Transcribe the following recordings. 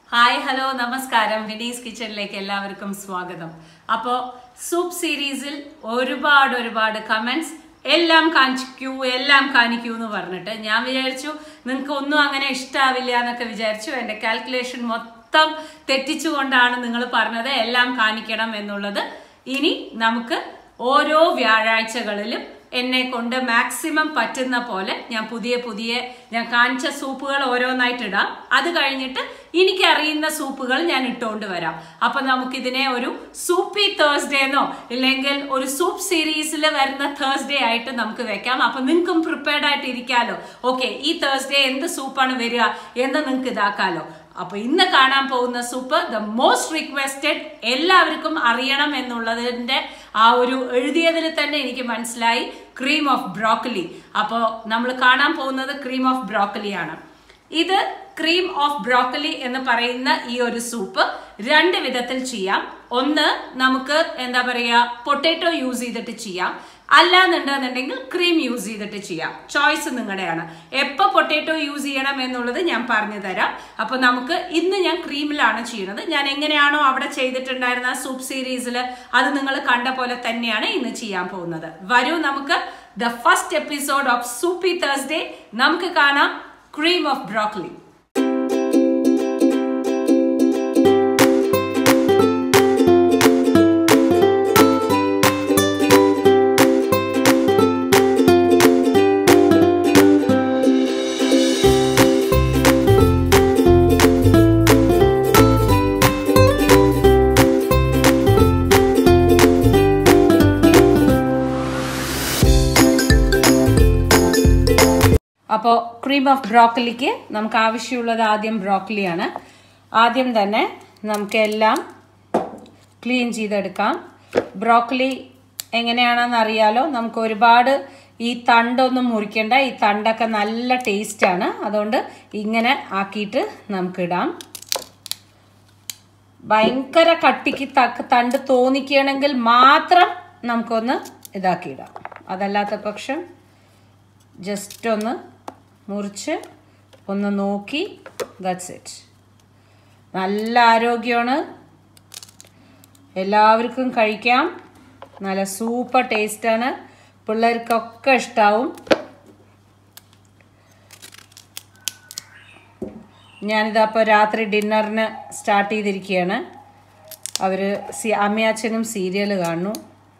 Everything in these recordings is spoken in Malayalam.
ഹായ് ഹലോ നമസ്കാരം വിനീസ് കിച്ചണിലേക്ക് എല്ലാവർക്കും സ്വാഗതം അപ്പോൾ സൂപ്പ് സീരീസിൽ ഒരുപാട് ഒരുപാട് കമന്റ്സ് എല്ലാം കാണിക്കൂ എല്ലാം കാണിക്കൂ എന്ന് പറഞ്ഞിട്ട് ഞാൻ വിചാരിച്ചു നിങ്ങൾക്ക് ഒന്നും അങ്ങനെ ഇഷ്ടാവില്ല എന്നൊക്കെ വിചാരിച്ചു എൻ്റെ കാൽക്കുലേഷൻ മൊത്തം തെറ്റിച്ചുകൊണ്ടാണ് നിങ്ങൾ പറഞ്ഞത് എല്ലാം കാണിക്കണം എന്നുള്ളത് ഇനി നമുക്ക് ഓരോ വ്യാഴാഴ്ചകളിലും എന്നെ കൊണ്ട് മാക്സിമം പറ്റുന്ന പോലെ ഞാൻ പുതിയ പുതിയ ഞാൻ കാണിച്ച സൂപ്പുകൾ ഓരോന്നായിട്ട് ഇടാം അത് കഴിഞ്ഞിട്ട് എനിക്ക് അറിയുന്ന സൂപ്പുകൾ ഞാൻ ഇട്ടുകൊണ്ട് വരാം അപ്പൊ നമുക്കിതിനെ ഒരു സൂപ്പി തേഴ്സ്ഡേ എന്നോ ഇല്ലെങ്കിൽ ഒരു സൂപ്പ് സീരീസിൽ വരുന്ന തേഴ്സ്ഡേ ആയിട്ട് നമുക്ക് വെക്കാം അപ്പൊ നിങ്ങൾക്കും പ്രിപ്പയർഡ് ആയിട്ട് ഇരിക്കാലോ ഓക്കെ ഈ തേഴ്സ്ഡേ എന്ത് സൂപ്പാണ് വരിക എന്ന് നിങ്ങൾക്ക് ഇതാക്കാലോ അപ്പൊ ഇന്ന് കാണാൻ പോകുന്ന സൂപ്പ് ദ മോസ്റ്റ് റിക്വസ്റ്റഡ് എല്ലാവർക്കും അറിയണം എന്നുള്ളതിന്റെ ആ ഒരു എഴുതിയതിൽ തന്നെ എനിക്ക് മനസ്സിലായി ക്രീം ഓഫ് ബ്രോക്കലി അപ്പോൾ നമ്മൾ കാണാൻ പോകുന്നത് ക്രീം ഓഫ് ബ്രോക്കലി ആണ് ഇത് ക്രീം ഓഫ് ബ്രോക്കലി എന്ന് പറയുന്ന ഈ ഒരു സൂപ്പ് രണ്ട് വിധത്തിൽ ചെയ്യാം ഒന്ന് നമുക്ക് എന്താ പറയുക പൊട്ടാറ്റോ യൂസ് ചെയ്തിട്ട് ചെയ്യാം അല്ലാന്നുണ്ടെന്നുണ്ടെങ്കിൽ ക്രീം യൂസ് ചെയ്തിട്ട് ചെയ്യാം ചോയ്സ് നിങ്ങളുടെയാണ് എപ്പോൾ പൊട്ടാറ്റോ യൂസ് ചെയ്യണം എന്നുള്ളത് ഞാൻ പറഞ്ഞു തരാം അപ്പൊ നമുക്ക് ഇന്ന് ഞാൻ ക്രീമിലാണ് ചെയ്യുന്നത് ഞാൻ എങ്ങനെയാണോ അവിടെ ചെയ്തിട്ടുണ്ടായിരുന്ന സൂപ്പ് സീരീസിൽ അത് നിങ്ങൾ കണ്ട പോലെ തന്നെയാണ് ഇന്ന് ചെയ്യാൻ പോകുന്നത് വരൂ നമുക്ക് the first episode of soupy Thursday നമുക്ക് കാണാം ക്രീം ഓഫ് ബ്രോക്കലി അപ്പോൾ ക്രീം ഓഫ് ബ്രോക്കലിക്ക് നമുക്ക് ആവശ്യമുള്ളത് ആദ്യം ബ്രോക്കലിയാണ് ആദ്യം തന്നെ നമുക്ക് എല്ലാം ക്ലീൻ ചെയ്തെടുക്കാം ബ്രോക്കലി എങ്ങനെയാണെന്ന് അറിയാലോ നമുക്ക് ഒരുപാട് ഈ തണ്ടൊന്നും മുറിക്കേണ്ട ഈ തണ്ടൊക്കെ നല്ല ടേസ്റ്റാണ് അതുകൊണ്ട് ഇങ്ങനെ ആക്കിയിട്ട് നമുക്കിടാം ഭയങ്കര കട്ടിക്ക് തക്ക് തണ്ട് തോന്നിക്കുകയാണെങ്കിൽ മാത്രം നമുക്കൊന്ന് ഇതാക്കിയിടാം അതല്ലാത്ത പക്ഷം ജസ്റ്റ് ഒന്ന് മുറിച്ച് ഒന്ന് നോക്കി ദറ്റ്സ് ഇറ്റ് നല്ല ആരോഗ്യമാണ് എല്ലാവർക്കും കഴിക്കാം നല്ല സൂപ്പർ ടേസ്റ്റാണ് പിള്ളേർക്കൊക്കെ ഇഷ്ടാവും ഞാനിതപ്പോൾ രാത്രി ഡിന്നറിന് സ്റ്റാർട്ട് ചെയ്തിരിക്കുകയാണ് അവർ സി അമ്മയാച്ചനും സീരിയൽ കാണുന്നു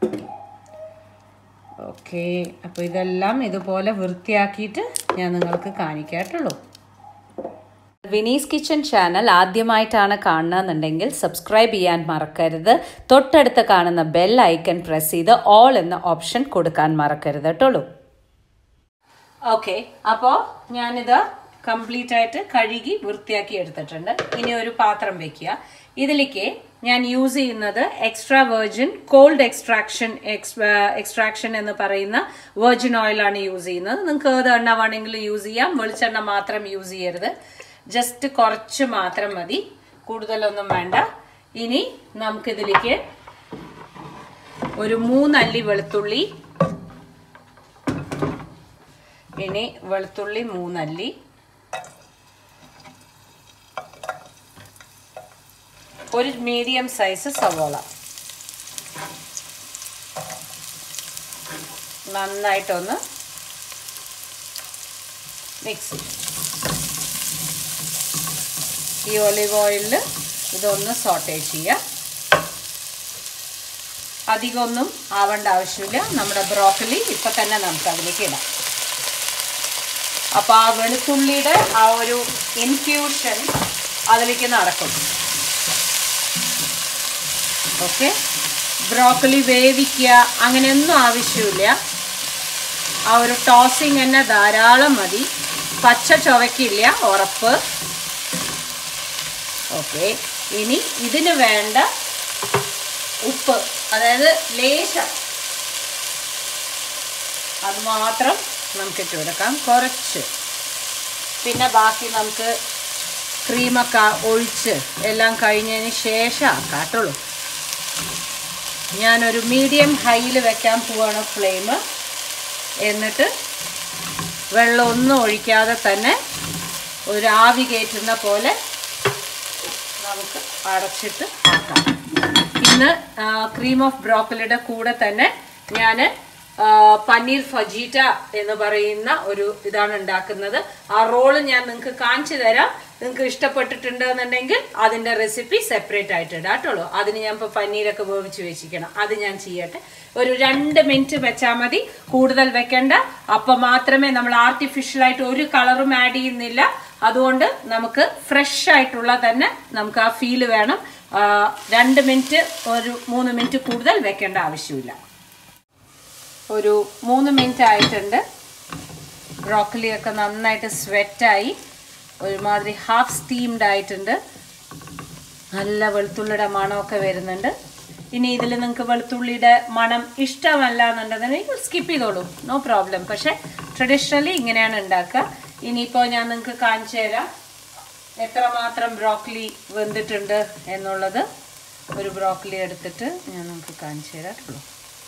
ഓക്കെ അപ്പോൾ ഇതെല്ലാം ഇതുപോലെ വൃത്തിയാക്കിയിട്ട് ഞാൻ നിങ്ങൾക്ക് കാണിക്കാട്ടുള്ളൂ വിനീസ് കിച്ചൺ ചാനൽ ആദ്യമായിട്ടാണ് കാണുന്നതെന്നുണ്ടെങ്കിൽ സബ്സ്ക്രൈബ് ചെയ്യാൻ മറക്കരുത് തൊട്ടടുത്ത് കാണുന്ന ബെൽ ഐക്കൺ പ്രസ് ചെയ്ത് ഓൾ എന്ന ഓപ്ഷൻ കൊടുക്കാൻ മറക്കരുത് കേട്ടോളൂ ഓക്കെ അപ്പോൾ ഞാനിത് കംപ്ലീറ്റ് ആയിട്ട് കഴുകി വൃത്തിയാക്കി എടുത്തിട്ടുണ്ട് ഇനി ഒരു പാത്രം വെക്കുക ഇതിലേക്ക് ഞാൻ യൂസ് ചെയ്യുന്നത് extra virgin cold extraction extraction എന്ന് പറയുന്ന വെർജിൻ ഓയിലാണ് യൂസ് ചെയ്യുന്നത് നിങ്ങൾക്ക് ഏത് എണ്ണ വേണമെങ്കിലും യൂസ് ചെയ്യാം വെളിച്ചെണ്ണ മാത്രം യൂസ് ചെയ്യരുത് ജസ്റ്റ് കുറച്ച് മാത്രം മതി കൂടുതലൊന്നും വേണ്ട ഇനി നമുക്കിതിലേക്ക് ഒരു മൂന്നല്ലി വെളുത്തുള്ളി ഇനി വെളുത്തുള്ളി മൂന്നല്ലി ഒരു മീഡിയം സൈസ് സവോള നന്നായിട്ടൊന്ന് മിക്സ് ഈ ഒലിവ് ഓയിലിൽ ഇതൊന്ന് സോട്ടേ ചെയ്യാം അധികമൊന്നും ആവേണ്ട ആവശ്യമില്ല നമ്മുടെ ബ്രോക്കലി ഇപ്പം തന്നെ നമുക്ക് അതിലേക്ക് ഇടാം അപ്പോൾ ആ വെളുത്തുള്ളിയുടെ ആ ഒരു ഇൻഫ്യൂഷൻ അതിലേക്ക് നടക്കും ഓക്കെ ബ്രോക്കലി വേവിക്കുക അങ്ങനെയൊന്നും ആവശ്യമില്ല ആ ഒരു ടോസിങ് തന്നെ ധാരാളം മതി പച്ച ചുവക്കില്ല ഉറപ്പ് ഓക്കെ ഇനി ഇതിന് വേണ്ട ഉപ്പ് അതായത് ലേശം അത് മാത്രം നമുക്ക് ഇട്ട് കൊടുക്കാം കുറച്ച് പിന്നെ ബാക്കി നമുക്ക് ക്രീമൊക്കെ ഒഴിച്ച് എല്ലാം കഴിഞ്ഞതിന് ശേഷം ആക്കാട്ടുള്ളൂ ഞാനൊരു മീഡിയം ഹൈയിൽ വെക്കാൻ പോവാണ് ഫ്ലെയിം എന്നിട്ട് വെള്ളമൊന്നും ഒഴിക്കാതെ തന്നെ ഒരു ആവി കയറ്റുന്ന പോലെ നമുക്ക് അടച്ചിട്ട് ആക്കാം ഇന്ന് ക്രീം ഓഫ് ബ്രോക്കലിയുടെ കൂടെ തന്നെ ഞാൻ പനീർ ഫജീറ്റ എന്ന് പറയുന്ന ഒരു ഇതാണ് ഉണ്ടാക്കുന്നത് ആ റോള് ഞാൻ നിങ്ങൾക്ക് കാണിച്ചു തരാം നിങ്ങൾക്ക് ഇഷ്ടപ്പെട്ടിട്ടുണ്ട് എന്നുണ്ടെങ്കിൽ അതിന്റെ റെസിപ്പി സെപ്പറേറ്റ് ആയിട്ട് ഇടാട്ടുള്ളൂ അതിന് ഞാൻ ഇപ്പോൾ പനീരൊക്കെ വേവിച്ച് വെച്ചിരിക്കണം അത് ഞാൻ ചെയ്യട്ടെ ഒരു രണ്ട് മിനിറ്റ് വെച്ചാൽ മതി കൂടുതൽ വെക്കണ്ട അപ്പം മാത്രമേ നമ്മൾ ആർട്ടിഫിഷ്യൽ ആയിട്ട് ഒരു കളറും ആഡ് ചെയ്യുന്നില്ല അതുകൊണ്ട് നമുക്ക് ഫ്രഷ് ആയിട്ടുള്ള തന്നെ നമുക്ക് ആ ഫീല് വേണം ആ, രണ്ട് മിനിറ്റ് ഒരു മൂന്ന് മിനിറ്റ് കൂടുതൽ വെക്കേണ്ട ആവശ്യമില്ല ഒരു മൂന്ന് മിനിറ്റ് ആയിട്ടുണ്ട് ബ്രോക്കലി ഒക്കെ നന്നായിട്ട് സ്വെറ്റായി ഒരുമാതിരി ഹാഫ് സ്റ്റീംഡ് ആയിട്ടുണ്ട് നല്ല വെളുത്തുള്ളിയുടെ മണമൊക്കെ വരുന്നുണ്ട് ഇനി ഇതിൽ നിങ്ങൾക്ക് വെളുത്തുള്ളിയുടെ മണം ഇഷ്ടമല്ല എന്നുണ്ടെന്നുണ്ടെങ്കിൽ സ്കിപ്പ് ചെയ്തോളൂ നോ പ്രോബ്ലം പക്ഷെ ട്രഡീഷണലി ഇങ്ങനെയാണ് ഉണ്ടാക്കുക ഇനിയിപ്പോൾ ഞാൻ നിങ്ങൾക്ക് കാണിച്ചു തരാം എത്രമാത്രം ബ്രോക്കലി വെന്തിട്ടുണ്ട് എന്നുള്ളത് ഒരു ബ്രോക്കലി എടുത്തിട്ട് ഞാൻ നിങ്ങൾക്ക് കാണിച്ചു തരാട്ടുള്ളൂ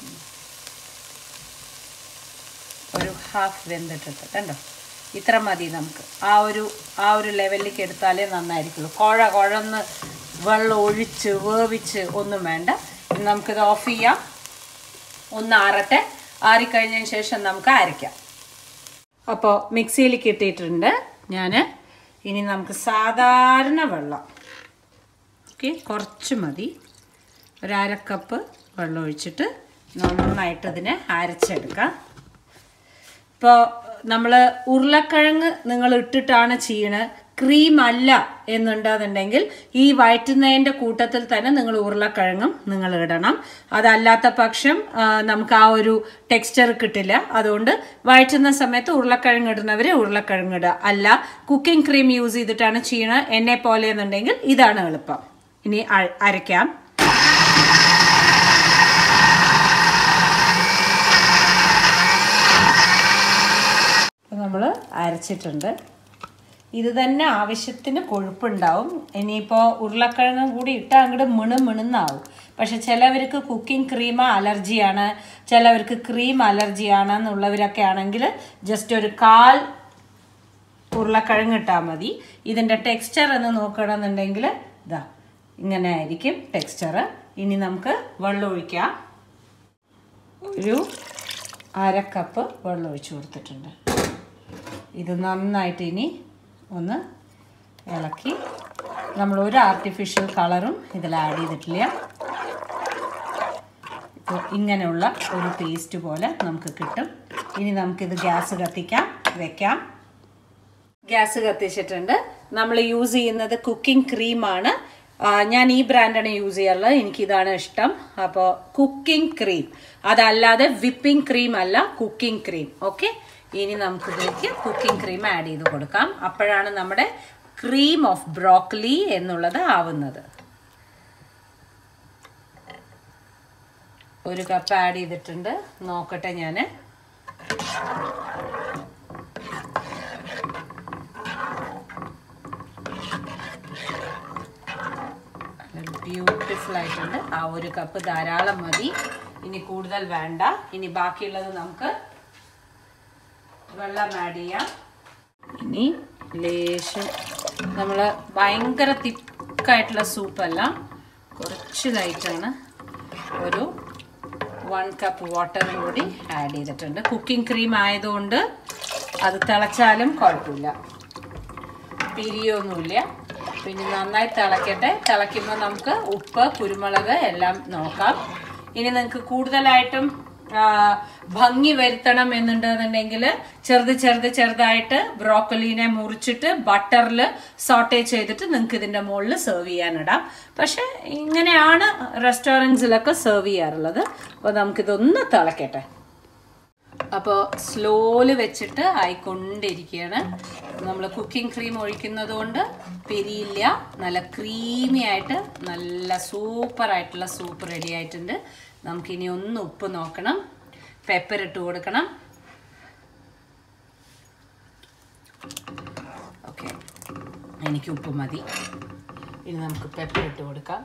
ഒരു ഹാഫ് വെന്തിട്ടിട്ട് കണ്ടോ ഇത്ര മതി നമുക്ക് ആ ഒരു ആ ഒരു ലെവലിലേക്ക് എടുത്താലേ നന്നായിരിക്കുള്ളൂ കുഴ കുഴന്ന് വെള്ളം ഒഴിച്ച് വേവിച്ച് ഒന്നും വേണ്ട ഇനി നമുക്കിത് ഓഫ് ചെയ്യാം ഒന്ന് ആറട്ടെ ആറിക്കഴിഞ്ഞതിന് ശേഷം നമുക്ക് അരയ്ക്കാം അപ്പോൾ മിക്സിയിലേക്ക് ഇട്ടിട്ടുണ്ട് ഞാൻ ഇനി നമുക്ക് സാധാരണ വെള്ളം ഓക്കെ കുറച്ച് മതി ഒരു അര കപ്പ് വെള്ളം ഒഴിച്ചിട്ട് നന്നായിട്ട് ഇതിനെ അരച്ചെടുക്കാം ഇപ്പോൾ നമ്മൾ ഉരുളക്കിഴങ്ങ് നിങ്ങൾ ഇട്ടിട്ടാണ് ചെയ്യണത് ക്രീം അല്ല എന്നുണ്ടെന്നുണ്ടെങ്കിൽ ഈ വയറ്റുന്നതിൻ്റെ കൂട്ടത്തിൽ തന്നെ നിങ്ങൾ ഉരുളക്കിഴങ്ങും നിങ്ങൾ ഇടണം അതല്ലാത്ത പക്ഷം ആ, നമുക്ക് ആ ഒരു ടെക്സ്ചർ കിട്ടില്ല അതുകൊണ്ട് വയറ്റുന്ന സമയത്ത് ഉരുളക്കിഴങ്ങ് ഇടുന്നവർ ഉരുളക്കിഴങ്ങ് ഇടുക അല്ല കുക്കിംഗ് ക്രീം യൂസ് ചെയ്തിട്ടാണ് ചെയ്യണത് എന്നെ പോലെ എന്നുണ്ടെങ്കിൽ ഇതാണ് എളുപ്പം ഇനി അ- അരയ്ക്കാം നമ്മൾ അരച്ചിട്ടുണ്ട് ഇത് തന്നെ ആവശ്യത്തിന് കൊഴുപ്പുണ്ടാവും ഇനിയിപ്പോൾ ഉരുളക്കിഴങ്ങും കൂടി ഇട്ടാൽ അങ്ങോട്ട് മിണു മിണുന്നാവും പക്ഷെ ചിലവർക്ക് കുക്കിംഗ് ക്രീം അലർജിയാണ് ചിലവർക്ക് ക്രീം അലർജിയാണ് എന്നുള്ളവരൊക്കെ ആണെങ്കിൽ ജസ്റ്റ് ഒരു കാൽ ഉരുളക്കിഴങ്ങ് ഇട്ടാൽ മതി ഇതിൻ്റെ ടെക്സ്ചർ എന്ന് നോക്കണമെന്നുണ്ടെങ്കിൽ ഇതാ ഇങ്ങനെ ആയിരിക്കും ടെക്സ്ചർ ഇനി നമുക്ക് വെള്ളം ഒഴിക്കാം ഒരു അര കപ്പ് വെള്ളം ഒഴിച്ചു കൊടുത്തിട്ടുണ്ട് ഇത് നന്നായിട്ട് ഇനി ഒന്ന് ഇളക്കി നമ്മൾ ഒരു ആർട്ടിഫിഷ്യൽ കളറും ഇതിൽ ആഡ് ചെയ്തിട്ടില്ല ഇപ്പോൾ ഇങ്ങനെയുള്ള ഒരു പേസ്റ്റ് പോലെ നമുക്ക് കിട്ടും ഇനി നമുക്കിത് ഗ്യാസ് കത്തിക്കാം വെക്കാം ഗ്യാസ് കത്തിച്ചിട്ടുണ്ട് നമ്മൾ യൂസ് ചെയ്യുന്നത് കുക്കിംഗ് ക്രീമാണ് ഞാൻ ഈ ബ്രാൻഡാണ് യൂസ് ചെയ്യാറുള്ളത് എനിക്കിതാണ് ഇഷ്ടം അപ്പോൾ കുക്കിംഗ് ക്രീം അതല്ലാതെ വിപ്പിംഗ് ക്രീം അല്ല കുക്കിംഗ് ക്രീം ഓക്കെ ഇനി നമുക്കിതിലേക്ക് കുക്കിംഗ് ക്രീം ആഡ് ചെയ്ത് കൊടുക്കാം അപ്പോഴാണ് നമ്മുടെ ക്രീം ഓഫ് ബ്രോക്കലി എന്നുള്ളത് ആവുന്നത് ഒരു കപ്പ് ആഡ് ചെയ്തിട്ടുണ്ട് നോക്കട്ടെ ഞാൻ ബ്യൂട്ടിഫുൾ ആയിട്ടുണ്ട് ആ ഒരു കപ്പ് ധാരാളം മതി ഇനി കൂടുതൽ വേണ്ട ഇനി ബാക്കിയുള്ളത് നമുക്ക് വെള്ളം ആഡ് ചെയ്യാം ഇനി ലേശം നമ്മൾ ഭയങ്കര തിക്കായിട്ടുള്ള സൂപ്പല്ല കുറച്ച് ലൈറ്റാണ് ഒരു വൺ കപ്പ് വാട്ടറും കൂടി ആഡ് ചെയ്തിട്ടുണ്ട് കുക്കിംഗ് ക്രീം ആയതുകൊണ്ട് അത് തിളച്ചാലും കുഴപ്പമില്ല പിരിയൊന്നുമില്ല പിന്നെ നന്നായി തിളക്കട്ടെ തിളയ്ക്കുമ്പോൾ നമുക്ക് ഉപ്പ് കുരുമുളക് എല്ലാം നോക്കാം ഇനി നിങ്ങൾക്ക് കൂടുതലായിട്ടും ആ, ഭംഗി വരുത്തണം എന്നുണ്ടെന്നുണ്ടെങ്കിൽ ചെറുത് ചെറുത് ചെറുതായിട്ട് ബ്രോക്കലീനെ മുറിച്ചിട്ട് ബട്ടറിൽ സോട്ടേ ചെയ്തിട്ട് നിങ്ങൾക്ക് ഇതിൻ്റെ മുകളിൽ സെർവ് ചെയ്യാനിടാം പക്ഷെ ഇങ്ങനെയാണ് റെസ്റ്റോറൻറ്റ്സിലൊക്കെ സെർവ് ചെയ്യാറുള്ളത് അപ്പോൾ നമുക്കിതൊന്ന് തിളക്കട്ടെ അപ്പോൾ സ്ലോല് വെച്ചിട്ട് ആയിക്കൊണ്ടിരിക്കുകയാണ് നമ്മൾ കുക്കിംഗ് ക്രീം ഒഴിക്കുന്നത് കൊണ്ട് പെരിയില്ല നല്ല ക്രീമി ആയിട്ട് നല്ല സൂപ്പർ ആയിട്ടുള്ള സൂപ്പ് റെഡി ആയിട്ടുണ്ട് നമുക്കിനി ഒന്ന് ഉപ്പ് നോക്കണം പെപ്പർ ഇട്ട് കൊടുക്കണം ഓക്കെ എനിക്ക് ഉപ്പ് മതി ഇനി നമുക്ക് പെപ്പർ ഇട്ട് കൊടുക്കാം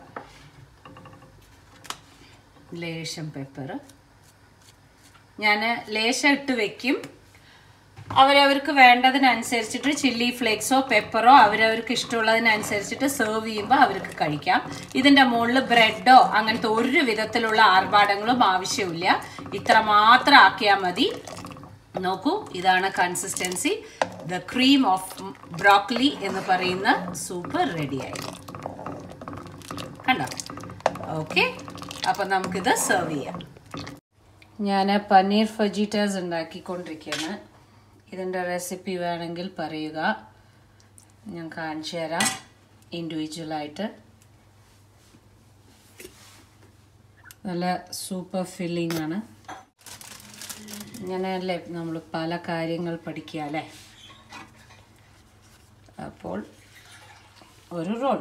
ലേശം പെപ്പർ ഞാൻ ലേശം ഇട്ട് വെക്കും അവരവർക്ക് വേണ്ടതിനനുസരിച്ചിട്ട് ചില്ലി ഫ്ലേക്സോ പെപ്പറോ അവരവർക്ക് ഇഷ്ടമുള്ളതിനനുസരിച്ചിട്ട് സെർവ് ചെയ്യുമ്പോൾ അവർക്ക് കഴിക്കാം ഇതിൻ്റെ മുകളിൽ ബ്രെഡോ അങ്ങനത്തെ ഒരു വിധത്തിലുള്ള ആർഭാടങ്ങളും ആവശ്യമില്ല ഇത്ര മാത്രം ആക്കിയാൽ മതി നോക്കൂ ഇതാണ് consistency the cream of broccoli എന്ന് പറയുന്ന സൂപ്പ് റെഡിയായി കണ്ടോ ഓക്കെ അപ്പം നമുക്കിത് സെർവ് ചെയ്യാം ഞാൻ പനീർ ഫജീറ്റാസ് ഉണ്ടാക്കിക്കൊണ്ടിരിക്കുകയാണ് ഇതിൻ്റെ റെസിപ്പി വേണമെങ്കിൽ പറയുക ഞാൻ കാണിച്ചു തരാം ഇൻഡിവിജ്വലായിട്ട് നല്ല സൂപ്പർ ഫില്ലിംഗ് ആണ് ഇങ്ങനെയല്ലേ നമ്മൾ പല കാര്യങ്ങൾ പഠിക്കുക അല്ലേ അപ്പോൾ ഒരു റോൾ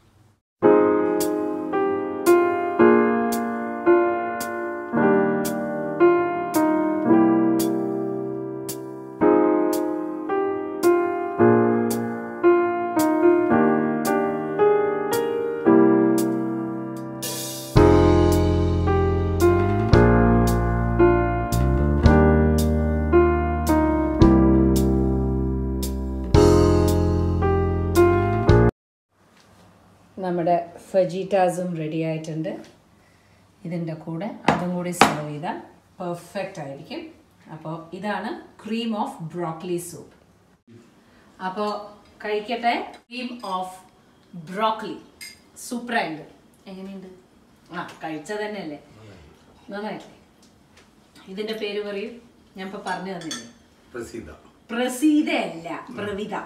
നമ്മുടെ ഫജീറ്റാസും റെഡി ആയിട്ടുണ്ട് ഇതിൻ്റെ കൂടെ അതും കൂടി സെർവ് ചെയ്താൽ പെർഫെക്റ്റ് ആയിരിക്കും അപ്പോൾ ഇതാണ് ക്രീം ഓഫ് ബ്രോക്കലി സൂപ്പ് അപ്പോൾ കഴിക്കട്ടെ ക്രീം ഓഫ് ബ്രോക്കലി സൂപ്പറായിട്ട് എങ്ങനെയുണ്ട് ആ കഴിച്ചത് തന്നെയല്ലേ നന്നായില്ലേ ഇതിൻ്റെ പേര് പറയൂ ഞാൻ ഇപ്പോൾ പറഞ്ഞു തന്നില്ലേ പ്രസീത പ്രസീതയല്ല പ്രവിത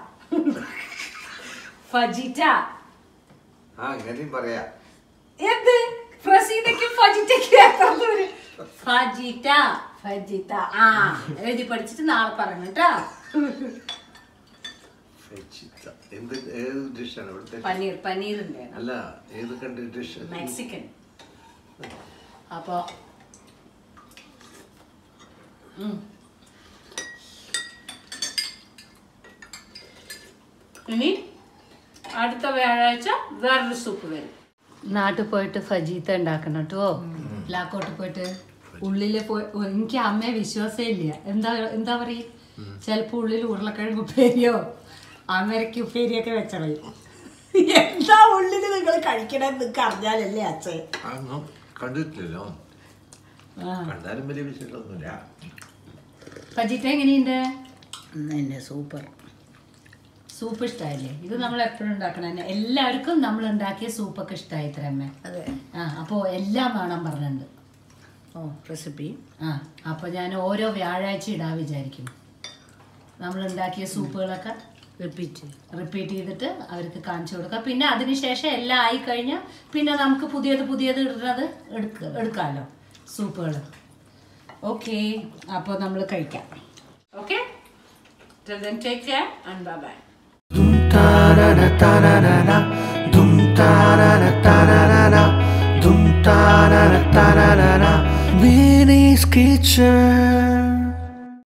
ഫജിറ്റ ആ അങ്ങനെയും പറയാ എന്ത് പ്രസീതയ്ക്കും ഫജിറ്റയ്ക്കും എത്ര ദൂരം? ഫജിറ്റ ഫജിറ്റ ആ എഴുതി പഠിച്ചിട്ട് നാളെ പറഞ്ഞു കേട്ടോ ഫെച്ചിത്ത. എന്ത് ഏത് ഡിഷാണ് ഇവിടുത്തെ പനീർ പനീറിന്റെ അല്ല ഏത് കണ്ട് ഡിഷ് മെക്സിക്കൻ അപ്പോ ഉം. ഇനി അടുത്ത വ്യാഴാഴ്ച വേറൊരു സൂപ്പ് വരും നാട്ടിൽ പോയിട്ട് ഫജീത്ത ഉണ്ടാക്കണം കേട്ടോ ലാക്കോട്ട് പോയിട്ട് ഉള്ളില് പോയി ഓ, എനിക്ക് അമ്മയെ വിശ്വാസേ ഇല്ല എന്താ എന്താ പറയ ചിലപ്പോ ഉള്ളിൽ ഉരുളക്കിഴങ്ങ് ഉപ്പേരിയോ അമരയ്ക്ക് ഉപ്പേരിയൊക്കെ വെച്ചളയും എന്താ ഉള്ളില് നിങ്ങൾ കഴിക്കണമെന്ന് നിങ്ങൾക്ക് അറിഞ്ഞാലല്ലേ അച്ഛൻ അതൊന്നും കണ്ടിട്ടില്ലല്ലോ ആ കണ്ടാലും വലിയ വിശേഷമൊന്നുമില്ല ഫജിറ്റ എങ്ങനെയുണ്ട് തന്നെ സൂപ്പർ സൂപ്പ് ഇഷ്ടമായില്ലേ ഇത് നമ്മൾ എപ്പോഴും ഉണ്ടാക്കണം തന്നെ എല്ലാവർക്കും നമ്മൾ ഉണ്ടാക്കിയ സൂപ്പൊക്കെ ഇഷ്ടമായി ഇത്രയമ്മേ അതെ ആ അപ്പോൾ എല്ലാം വേണം പറഞ്ഞിട്ടുണ്ട് ഓ റെസിപ്പി ആ അപ്പോൾ ഞാൻ ഓരോ വ്യാഴാഴ്ച ഇടാൻ വിചാരിക്കും നമ്മൾ ഉണ്ടാക്കിയ സൂപ്പുകളൊക്കെ റിപ്പീറ്റ് റിപ്പീറ്റ് ചെയ്തിട്ട് അവർക്ക് കാണിച്ചു കൊടുക്കുക പിന്നെ അതിനുശേഷം എല്ലാം ആയി കഴിഞ്ഞാൽ പിന്നെ നമുക്ക് പുതിയത് പുതിയത് ഇടുന്നത് എടുക്ക എടുക്കാമല്ലോ സൂപ്പുകൾ ഓക്കെ അപ്പോൾ നമ്മൾ കഴിക്കാം okay take care and bye bye Vinny's Kitchen.